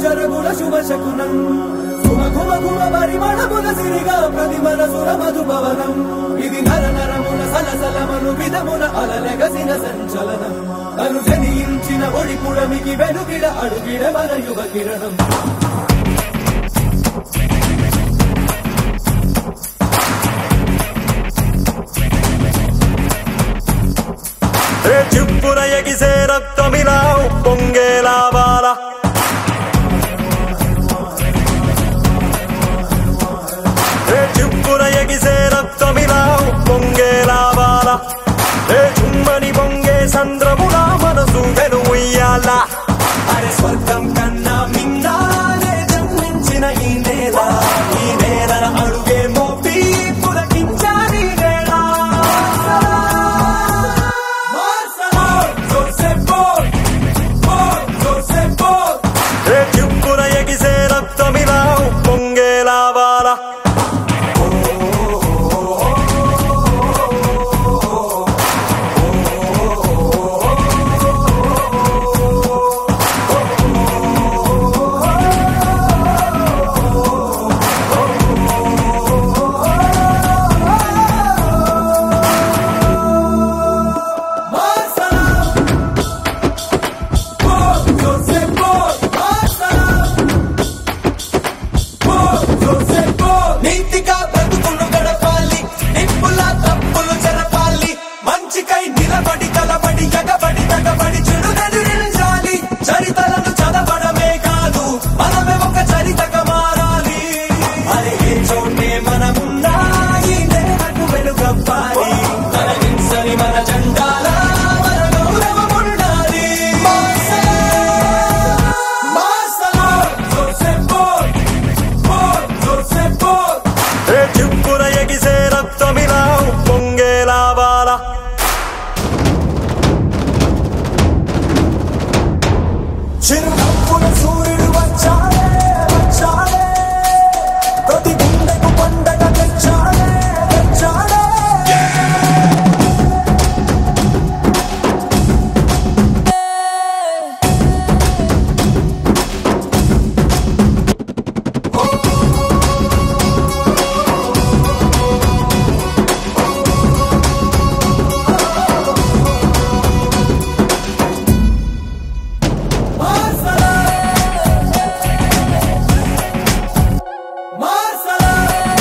శరగుల శుభ శకునం ఘుమ ఘుమ ఘుమ పరిమళముల సిరిగా ప్రతి మనసుల మధుపవనం ఇది నర నరముల సలసలమను విధముల అలలెగసిన సంచలనం తను జనించిన ఒడి పుడమికి వెనుగిడ అడుగిడ మన యువ కిరణం ఏ చిప్పున ఎగిసే రక్తమిలా పొంగేలా బాల ఏ చిప్పున ఎగిసే రక్తమిలా పొంగేలా బాల ఏ చుమ్మని పొంగే సంద్రములా మనసు వెను ఉయ్యాల అరే స్వర్గం కన్నా మిన్నానే జన్మించిన ఈ నేల ఈ నేల అడుగే మోపి పులకించాలి వేళ ఏ చిప్పున ఎగిసే రక్తమిలా పొంగేలా బాల నీతిగా బ్రతుకులు గడపాలి నిప్పులా తప్పులు జరపాలి మంచికై నిలబడి కలబడి ఎగబడి తగబడి చెడు ఎదిరించాలి చరితలను చదవడమే కాదు మనమే ఒక చరితగా మారాలి అరే ఏ చోటే మనమున్నా ఈ నేలకు వెలుగవ్వాలి తరలించని మన జెండాల మన గౌరవం ఉండాలి మార్సలా జోసెఫ్ ఏ చిప్పున ఎగిసే రక్తమిలా పొంగేలా బాల చిరునవ్వుల సూర్యుడు వచ్చాడే వచ్చాడే ప్రతి గుండెకు పండగ తెచ్చాడే తెచ్చాడే మార్సలా మార్సలా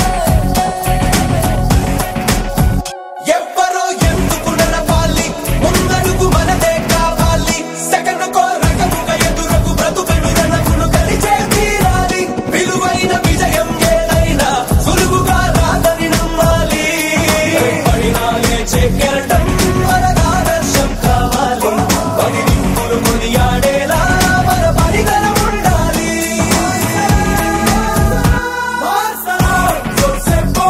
ఎవ్వరో ఎందుకు నడపాలి ముందడుగు మనదే కావాలి సెకండ్ కో రకముగా ఎదురకు బ్రతుకను రణకును కలిచే తీరాలి విలువైన విజయం ఏదైనా సులువుగా రాదని నమ్మాలి పడినా లేచే కెరటం మనదాదర్శం కావాలి పది నిప్పులు కొనియాడేలా మన పరిగణం ఉండాలి మార్సలా జోసెఫ్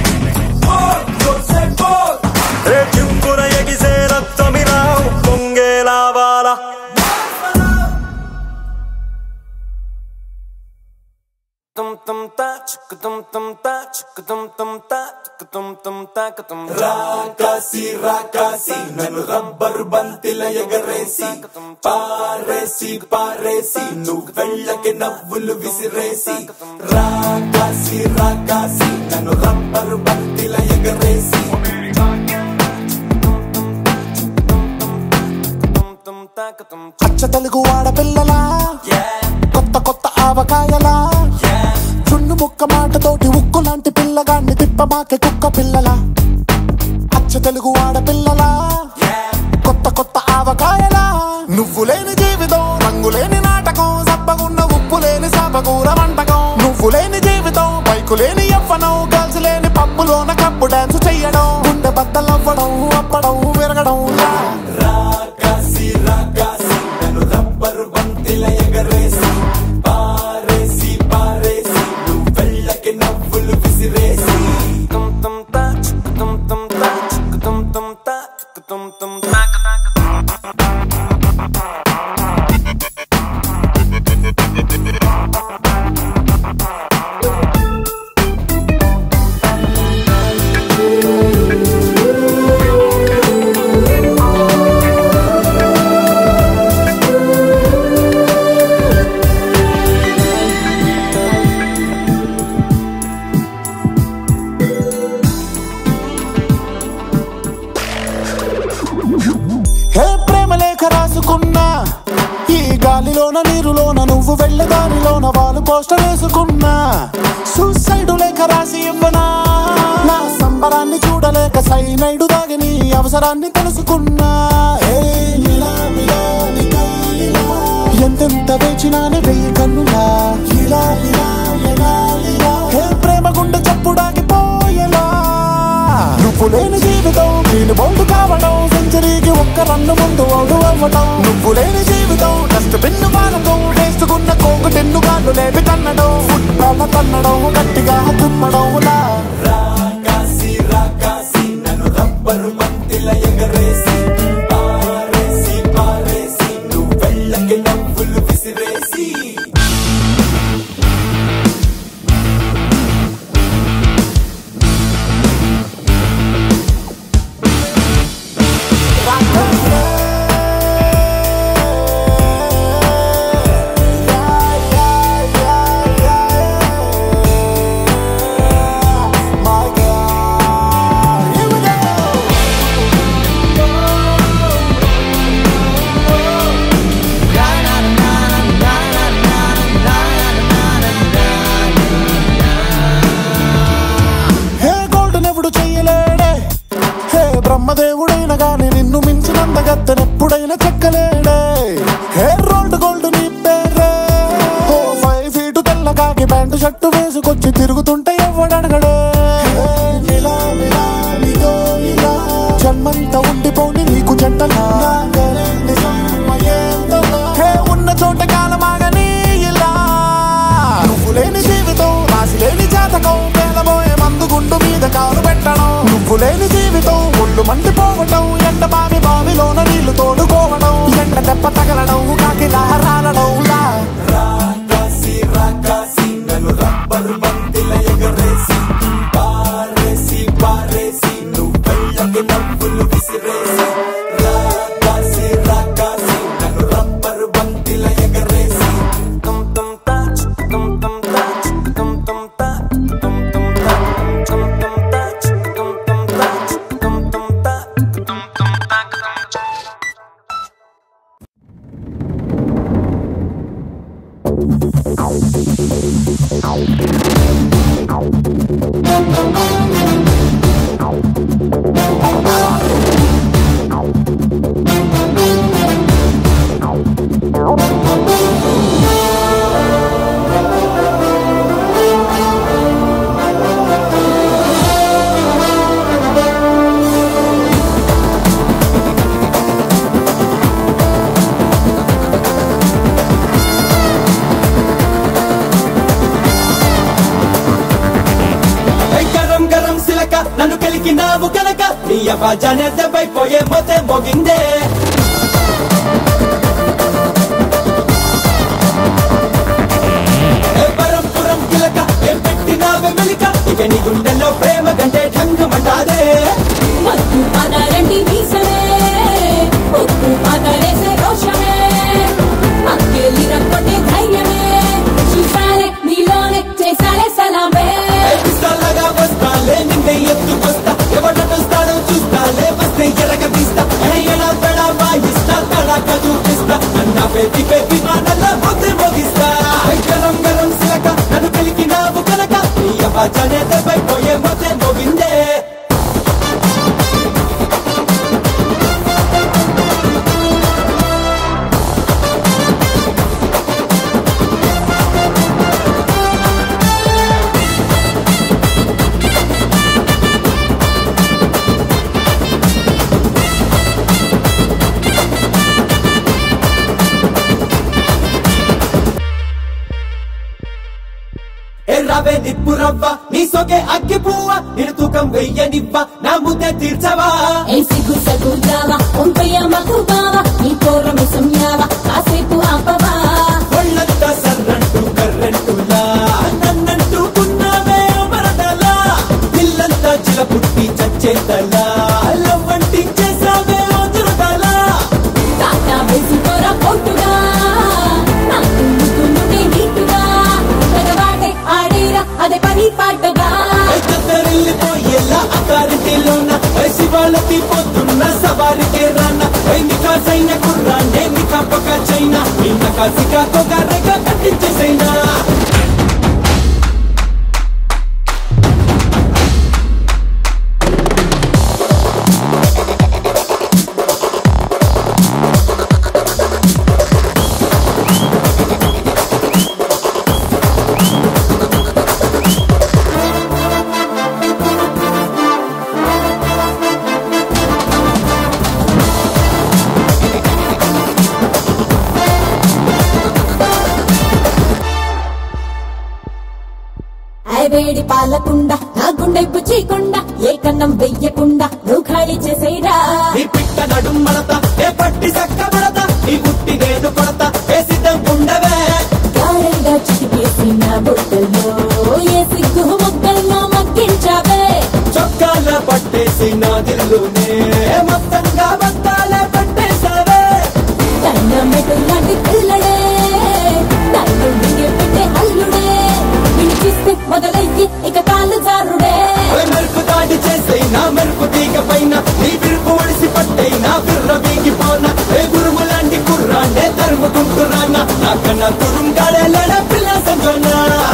జోసెఫ్ ఏ చిప్పున ఎగిసే రక్తమిలా పొంగేలా బాల tum tum ta chuk tum tum ta chuk tum tum ta chuk tum tum ta ka tum రాకాసి రాకాసి నన్ను రబ్బరు బంతిల ఎగరేసి పారేసి పారేసి నువ్వు వెళ్ళకి నవ్వులు విసిరేసి రాకాసి రాకాసి నన్ను రబ్బరు బంతిల ఎగరేసి tum tum ta ka tum అచ్చ తెలుగు ఆడపిల్లలా కొత్త కొత్త ఆవకాయలా చున్ను ముక్క మాటతోటి ఉక్కు లాంటి పిల్లగాన్ని తిప్పమాకే కుక్క పిల్లలా అచ్చ తెలుగు ఆడపిల్లలా కొత్త కొత్త ఆవకాయలా నువ్వు లేని జీవితం రంగు లేని నాటకం సబ్బగున్న ఉప్పు లేని సాపకూర వంటకం నువ్వు లేని జీవితం బైకు లేని ఎవ్వనం గర్ల్స్ లేని పప్పులోన కప్పు డాన్స్ చెయ్యడం గుండె బద్దలవ్వడం అప్పడం విరగడం లా. రాకాసి రాకాసి నన్ను రబ్బరు బంతిల ఎగరేసి పారేసి పారేసి నువ్వు వెళ్ళకి నవ్వులు విసిరేసి tum tum ta chuk tum tum ta chuk tum tum ta chuk tum tum ta ka ta ka నువ్వు వెళ్ళే దారిలోన వాళ్ళు పోస్టర్ వేసుకున్నా సూసైడ్ లేఖ రాసి ఇవ్వనా నా సంబరాన్ని చూడలేక సైనైడు దాగి నీ అవసరాన్ని తెలుసుకున్నా ఏ ఇలా ఇలా నిలా ఇలా. ఎంతెంత వేచినానే వెయ్యి కన్నులా ఇలా ఇలా ఇలా ఇలా. ఏ ప్రేమ గుండె చప్పుడాగిపోయేలా నువ్వు లేని జీవితం నేను బౌండు కావడం సెంచరీకి ఒక్క రన్ను ముందు అవుడు అవ్వటం నువ్వు లేని జీవితం డస్ట్ బిన్ను వాడటం వేసుకున్న కోకు టెన్ను గాళ్ళు లేపి తన్నడం ఫుట్బాల్ తన్నడం గట్టిగా తుమ్మడం లా రాకాసి రాకాసి నన్ను రబ్బరు బంతిల ఎగరేసి పారేసి పారేసి నువ్వు వెళ్ళకి నవ్వులు విసిరేసి My God, here we go. Hey golden ఎవడు చెయ్యలేడే హే బ్రహ్మదేవుడైన గాని నిన్ను మించినందగత్తెనెప్పుడైనా చెక్కలేడే హే రోల్డ్ గోల్డ్ నీ పేరే ఓ ఫైవ్ ఫీటు తెల్లగాకి ప్యాంటు షర్టు వేసుకొచ్చి తిరుగుతుంటే ఎవడడగడే హే, ఇలా, ఇలా, ఇదో ఇలా. జన్మంతా ఉండిపోని నీకు జంటలా హే ఉన్న చోట కాలమాగని ఇలా నువ్వు లేని జీవితం రాసి లేని జాతకం పేలబోయే మందు గుండు మీద కాలు పెట్టడం నువ్వు లేని జీవితం ఒళ్ళు మండిపోవటం ఎండ బావి బావిలోన నీళ్లు తోడుకోవడం ఎండ దెబ్బ తగలడం కాకిలా రాలడం లా రాకాసి రాకాసి నన్ను రబ్బరు బంతిల ఎగరేసి పారేసి పారేసి నువ్వు వెళ్ళకి నవ్వులు విసిరేసి రాకాసి రాకాసి నన్ను రబ్బరు బంతిల ఎగరేసి tum tum touch, tum tum touch, tum tum touch, tum tum touch, tum tum touch, tum tum touch, tum tum touch, tum tum touch. ఐ గరం గరం సిలక నన్ను కలికినావు కనుక నీ అవాజానే దెబ్బైపోయే మొతే మోగిందే ఏ పరం పురం కిలక ఏం పెట్టినావే మెలిక ఇక నీ గుండెల్లో ప్రేమ గంటే ఢంగమంటాదే మత్తు పదాలంటి మీసమే ఉప్పు పదాలేసే రోషమే అక్కేలి రక్కొట్టే ధైర్యమే చూసాలే నీలోనే చేసాలే సలామే ఏ పిస్తాలాగా వస్తాలే నిన్నే ఎత్తుకొస్తా ఎవడొస్తాడో చూస్తాలే వస్తే ఎరగ తీస్తా ఏ ఎలా పెడా వాయిస్తా తడాక చూపిస్తా అన్న బేబీ బేబీ మాటల్లో మొత్తం మోగిస్తా ఐ గరం గరం సిలక నన్ను కలికినావు కనుక నీ అవాజానే దెబ్బైపోయే మొత్తం మోగిందే ఏ రవే నిప్పు రవ్వ నీ సొగే అగ్గి పువ్వ నేను తూకం వెయ్యనివ్వ నా ముద్దే తీర్చవా ఏ సిగ్గు సగ్గు జావా ఒంపయ్య మగు బావా నీ కోరమి సంయావా కాసేపు ఆపవా ఒళ్ళంతా సర్రంటూ కర్రంటులా నన్నంటూ కున్నావే మరదలా పిల్లంతా చిల పుట్టి చచ్చేతలా లవ్వంటి చేసావే ఓజురుదలా తాతా వేసుకోర పొట్టుగా నాకు ముద్దుంటే నీటుగా తెగవాటే ఆడేరా అదే పని పాటగా వెళ్ళిపోయేలా అకారింటిలోన శివాలకి పోతున్న సవారికే రాన్న నికాసైన కుర్రాన్నే నికాపక చైనా నిన్నక ఒక సికాకు కర్రగా కట్టించేసైనా వేడి పాలకుండా నా గుండె బుచ్చికుండా ఏ కన్నం వెయ్యకుండా నువ్వు ఖాళీ చేసేరా నీ పిట్ట నడుం మడత ఏ పట్టి సక్క మడత ఈ గుట్టి నేను కొడత ఏ సిద్ధం ఉండవే గారంగా చిటికేసిన బుట్టల్లో ఏ సిగ్గు మొక్కల్లో మగ్గించావే చొక్కాల పట్టేసి నా దిల్లునే మొత్తంగా బత్తాల పట్టేసావే తన మెటు లాంటి పిల్లడే తల్లు దిగే పెట్టే అల్లుడే వినిపిస్తే మొదలయ్యి ఇక కాలు జారుడే ఓ మెరుపు దాడి చేసే నా మెరుపు తీగ పైన నీ విరుపు ఒడిసి పట్టే నా బిర్ర వీగిపోన ఏ గురువు లాంటి కుర్రాండే తరుముకుంటురానా నాకన్నా తురుంగాడే లేడ పిల్ల సంజోనా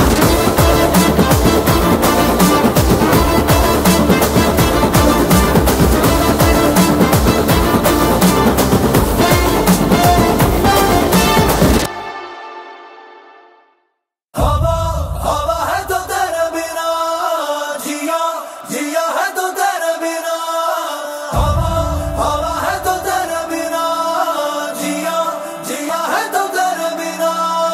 हवा हवा है तो तेरे बिना जिया जिया है तो तेरे बिना हवा हवा है तो तेरे बिना जिया जिया है तो तेरे बिना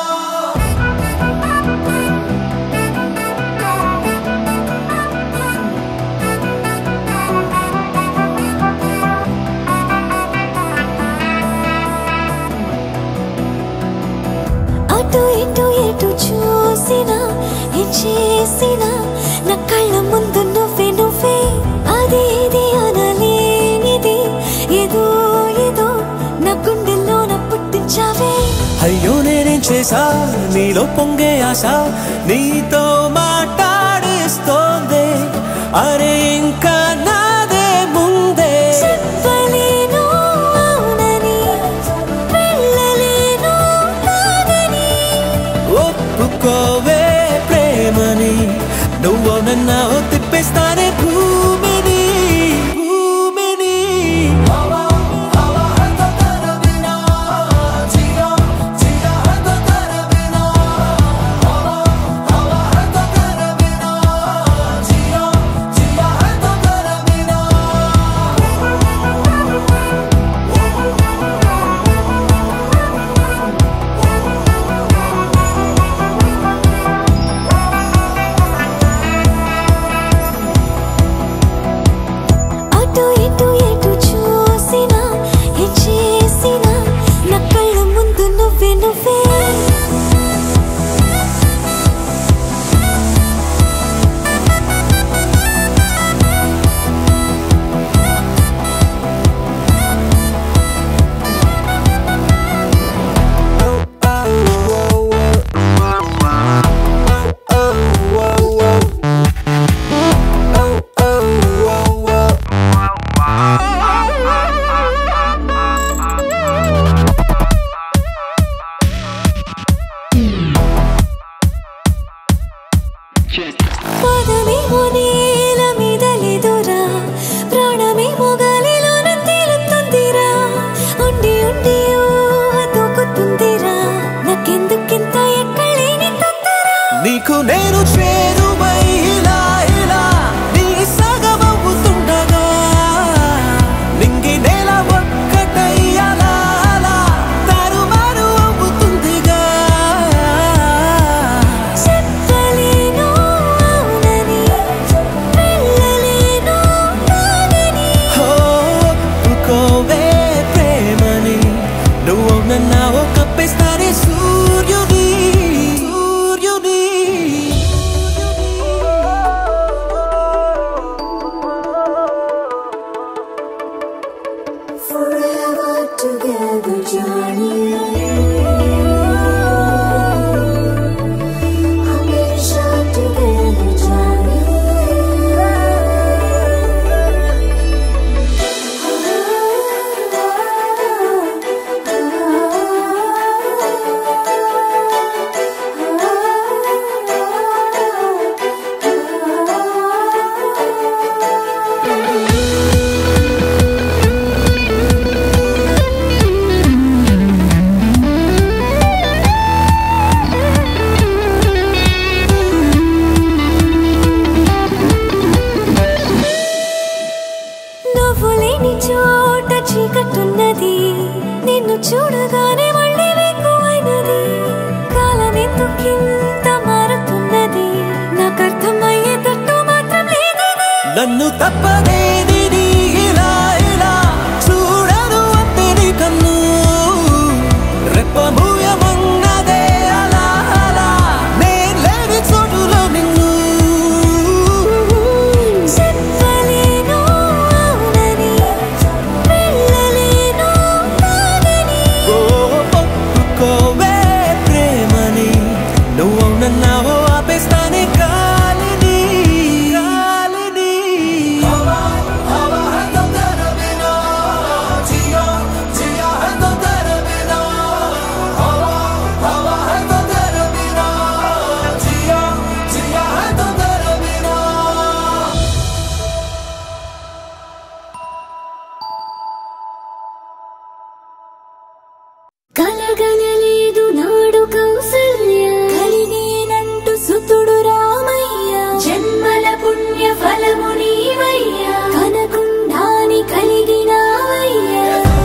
అటు ఇటు ఎటు చూసినా ఏం చేసినా నా కళ్ళ ముందు నువ్వే నువ్వే అది ఇది అనలేనిది ఏదో ఏదో నా గుండెల్లోన పుట్టించావే అయ్యో నేనేం చేసా నీలో పొంగే ఆశ నీతో మాట్లాడిస్తోంది అరే ఇంకా నాదే ముందే చెప్పలేను అవునని వెళ్ళలేను కాదని ఒప్పుకోవే ప్రేమని నువ్వు నన్ను తిప్పేస్తానే భూమిని భూమిని हवा हवा है तो तेरे बिना जिया जिया है तो तेरे बिना हवा हवा है तो तेरे बिना जिया जिया है तो तेरे बिना అటు ఇటు ఎటు చూసినా ఏం చేసినా నా కళ్ళ ముందు నువ్వే నువ్వే పాదమేమో నేల మీద లేదురా ప్రాణమేమో గాలిలోన తేలుతుందిరా ఉండి ఉండి ఊహతూకుతుందిరా నాకెందుకింత ఎక్కలేని తొందర నీకు నేను చేరువై ఇలా ఇలా నీ సగమవుతుండగా నింగి నేల ఒక్కటై అలా అలా తారుమారు అవుతుందిగా చెప్పలేను అవునని వెళ్ళలేను కాదని ఒప్పుకోవే ప్రేమని నువ్వు నన్ను కప్పిస్తానే సూర్యుని సూర్యుని Forever together, Johnny. हमेशा together, Johnny. చోట చీకట్టున్నది నిన్ను చూడగానే మళ్ళీ ఎక్కువైనది కాలం ఎందుకింత మారుతున్నది నాకు అర్థమయ్యేటట్టు మాత్రం లేదని నన్ను తప్పదేది నీ ఇలా ఇలా చూడను అంతేని కన్ను రెప్ప మూయమన్నదే అలా అలా నేను లేని చోటులో నిన్ను చెప్పలేను అవునని వెళ్ళలేను కాదని ఓ ఒప్పుకోవే ప్రేమని నువ్వు నన్నావో ఆపేస్తానే కాలిని కాలిని కలగనలేదు నాడు కౌసల్య కలిగేనంటూ సుతుడు రామయ్య జన్మల పుణ్య ఫలము నీవయ్య కనకుండాని కలిగినావయ్య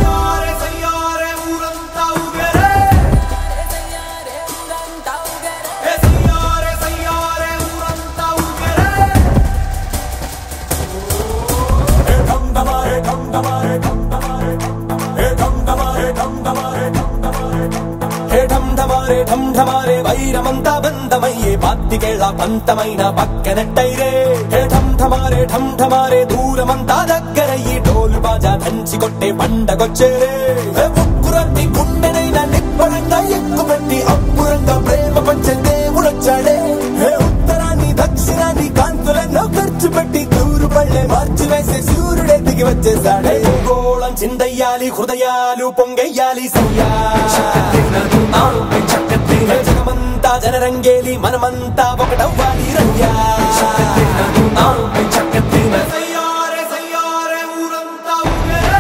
హే ఢమ్ ఢమారే ఢమ్ ఢమారే వైరమంతా బంధమయ్యే పాత్తికేళ్ల పంతమైన పక్కనట్టైరే హే ఢమ్ ఢమారే ఢమ్ ఢమారే దూరమంతా దగ్గరయ్యి డోలు బాజా దంచి కొట్టే పండగొచ్చేరే హే ముగ్గురంటి గుండెనైనా నిప్పడంగా ఎక్కుపెట్టి అప్పురంగా ప్రేమ పంచే దేవుడొచ్చాడే హే ఉత్తరాన్ని దక్షిణాన్ని కాంతులెన్నో ఖర్చు పెట్టి తూరు పళ్ళే మార్చి వేసే సూర్యుడే దిగి వచ్చేసాడే గోళం చిందయ్యాలి హృదయాలు పొంగయ్యాలి సయ్యా హే జగమంతా జనరంగేలి మనమంతా ఒకటవ్వాలి రయ్యా సయ్యారే సయ్యారే ఊరంతా ఊగేరే.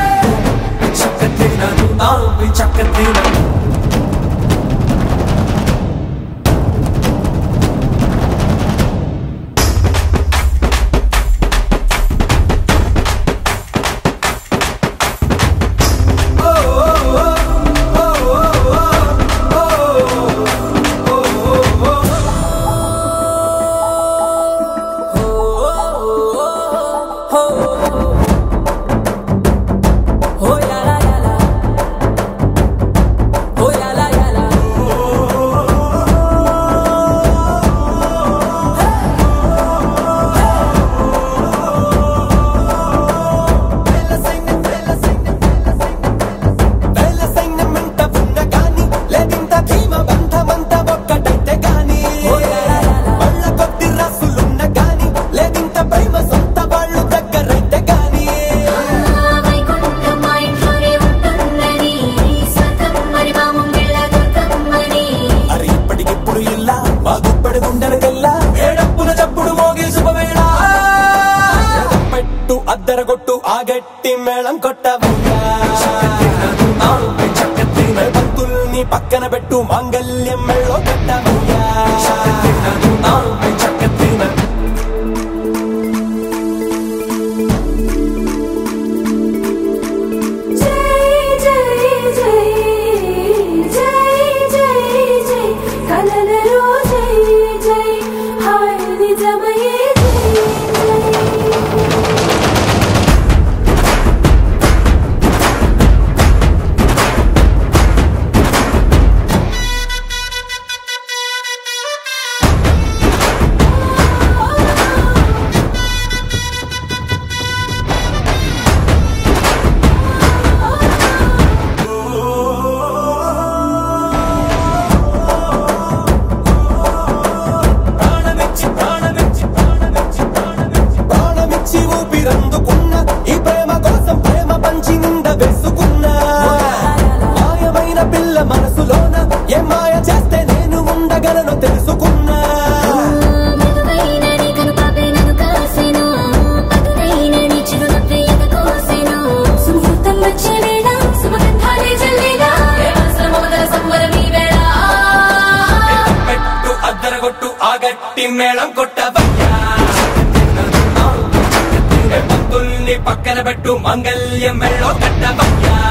వేల సైన్యమంట ఉన్న గాని లేదింత ధీమ బంధమంత ఒక్కటైతే గాని వాళ్ళ కొద్ది రాసులున్న గాని లేదింత ప్రేమ సొంత వాళ్ళు దగ్గరైతే గాని వైకుంఠం మా ఇంట్లోనే ఉంటుందని స్వర్గం మరి మా ముంగిళ్ళ దుర్గమ్మని అరే ఇప్పటికిప్పుడు ఇల్లా మా గుప్పడి గుండెలకెల్లా ఏడప్పున చప్పుడు మోగి శుభవేళ పెట్టు అద్దరగొట్టు ఆ గట్టి మేళం కొట్టవయ్యా పంతుల్ని పక్కన పెట్టు మాంగల్యం మెళ్ళో కట్టవయ్యా జై జై జై జై జై జై కలలలో జై జై హాయ్ నిజమయే జై జై ప్రాణమిచ్చి ప్రాణమిచ్చి ప్రాణమిచ్చి ప్రాణమిచ్చి ప్రాణమిచ్చి ఊపిరందుకున్న ఈ ప్రేమ కోసం ప్రేమ పంచి నింద వేసుకున్నా మాయమైన పిల్ల మనసులోన ఏ మాయ చేస్తే నేను ఉండగలను తెలుసుకున్నా మృదువైన నీ కనుపాపే నన్ను కాసెను పదునైన నీ చిరునవ్వే ఎద కోసెను సుముహూర్తం వచ్చే వేళ శుభగంధాలే జల్లేగా ఏ మనసుల మమతల సంబరం ఈ వేళ పెట్టు అద్దరగొట్టు ఆ గట్టి మేళం కొట్టవయ్యా పంతుల్ని పక్కన పెట్టు మంగళ్యం మెళ్ళో కట్టవయ్యా